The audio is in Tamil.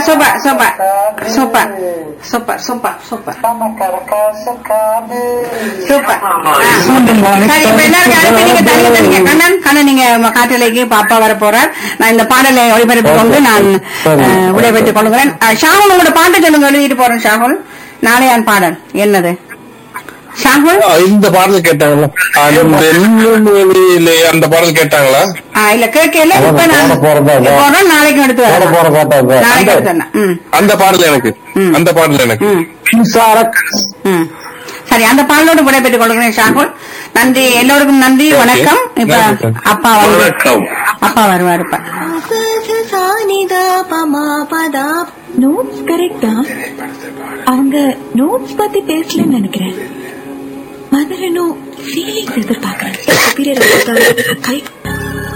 Super super super super super super super சரி இப்ப எல்லாருக்கும் அனுப்பி நீங்க தனியா தனியா கண்ணன் கண்ணன் நீங்க உங்க காற்றலைக்கு பாப்பா வர போறார் நான் இந்த பாடலை ஒளிபரப்பி கொண்டு நான் அஹ், விடைபெற்றுக் கொள்கிறேன் அஹ், ஷாகுல் உங்களோட பாட்டை சொல்லுங்க எழுதிட்டு போறேன் ஷாகுல் நாளையான் பாடல் என்னது ஷாகுல் ஆ, இந்த பாடல் கேட்டாங்களா அன்பென்னும் வெளியிலே அந்த பாடல் கேட்டாங்களா ஆ, இல்ல கேட்கல இப்ப நான் போட போறதா இல்ல? போறோம் நாளைக்கு எடுத்து போட வரேன் போற பாட்டா இது. நாளைக்கு எடுத்து வரேன் ம் அந்த பாடல் எனக்கு ம். அந்த பாடல் எனக்கு ம் மின்சார ம். சரி அந்த பாடலோடு விடைபெற்றுக் கொள்கிறேன் ஷாகுல் நன்றி எல்லோருக்கும் நன்றி வணக்கம் இப்ப நன்றி. அப்பா வந்து வணக்கம். அப்பா வருவார் இப்ப நோட்ஸ் கரெக்டா அவங்க நோட்ஸ் பத்தி பேசலன்னு நினைக்கிறேன் மதர் இன்னும் ஃபீலிங்ஸ் எதிர்பார்க்கறேன் சுப்பீரியர் கை